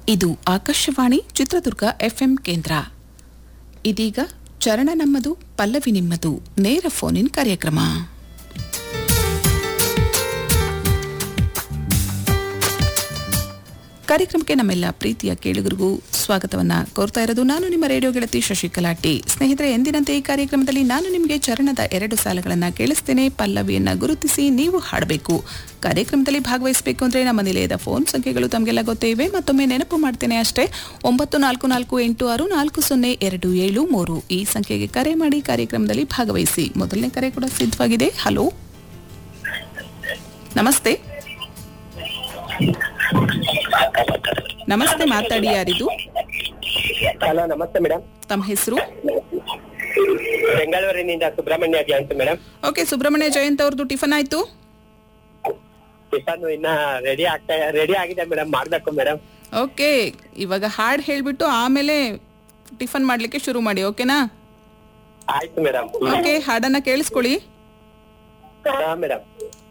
ಇದು ಆಕಾಶವಾಣಿ ಚಿತ್ರದುರ್ಗ ಎಫ್ಎಂ ಕೇಂದ್ರ ಇದೀಗ ಚರಣ ನಮ್ಮದು ಪಲ್ಲವಿ ನಿಮ್ಮದು ನೇರ ಫೋನ್ ಇನ್ ಕಾರ್ಯಕ್ರಮ ಕಾರ್ಯಕ್ರಮಕ್ಕೆ ನಮ್ಮೆಲ್ಲ ಪ್ರೀತಿಯ ಕೇಳುಗರಿಗೂ ಸ್ವಾಗತವನ್ನ ಕೋರ್ತಾ ಇರೋದು ನಾನು ನಿಮ್ಮ ರೇಡಿಯೋ ಗೆಳತಿ ಶಶಿಕಲಾ ಟಿ ಸ್ನೇಹಿತರೆ ಎಂದಿನಂತೆ ಈ ಕಾರ್ಯಕ್ರಮದಲ್ಲಿ ನಾನು ನಿಮಗೆ ಚರಣದ ಎರಡು ಸಾಲಗಳನ್ನ ಕೇಳಿಸ್ತೇನೆ ಪಲ್ಲವಿಯನ್ನ ಗುರುತಿಸಿ ನೀವು ಹಾಡಬೇಕು ಕಾರ್ಯಕ್ರಮದಲ್ಲಿ ಭಾಗವಹಿಸಬೇಕು ಅಂದ್ರೆ ನಮ್ಮ ನಿಲಯದ ಫೋನ್ ಸಂಖ್ಯೆಗಳು ತಮಗೆಲ್ಲ ಗೊತ್ತೇ ಇವೆ ಮತ್ತೊಮ್ಮೆ ನೆನಪು ಮಾಡ್ತೇನೆ ಅಷ್ಟೇ ಒಂಬತ್ತು ನಾಲ್ಕು ನಾಲ್ಕು ಎಂಟು ಆರು ನಾಲ್ಕು ಸೊನ್ನೆ ಎರಡು ಏಳು ಮೂರು ಈ ಸಂಖ್ಯೆಗೆ ಕರೆ ಮಾಡಿ ಕಾರ್ಯಕ್ರಮದಲ್ಲಿ ಭಾಗವಹಿಸಿ ಮೊದಲನೇ ಕರೆ ಕೂಡ ಸಿದ್ಧವಾಗಿದೆ ಹಲೋ ನಮಸ್ತೆ ನಮಸ್ತೆ ಮಾತಾಡಿ ಯಾರಿದು ಹಲೋ ನಮಸ್ತೆ ಮೇಡಮ್ ತಮ್ಮ ಹೆಸರು ಬೆಂಗಳೂರಿನಿಂದ ಸುಬ್ರಹ್ಮಣ್ಯ ಜಯಂತ್ ಮೇಡಮ್ ಓಕೆ ಸುಬ್ರಹ್ಮಣ್ಯ ಜಯಂತ್ ಅವ್ರದ್ದು ಟಿಫನ್ ಆಯ್ತು ಟಿಫನ್ ಇನ್ನ ರೆಡಿ ಆಗ್ತಾ ರೆಡಿ ಆಗಿದೆ ಮೇಡಮ್ ಮಾಡ್ಬೇಕು ಮೇಡಮ್ ಓಕೆ ಇವಾಗ ಹಾಡ್ ಹೇಳ್ಬಿಟ್ಟು ಆಮೇಲೆ ಟಿಫನ್ ಮಾಡ್ಲಿಕ್ಕೆ ಶುರು ಮಾಡಿ ಓಕೆನಾ ಆಯ್ತು ಮೇಡಮ್ ಓಕೆ ಹಾಡನ್ನ ಕೇಳಿಸ್ಕೊಳ್ಳಿ ಹಾ ಮೇಡಮ್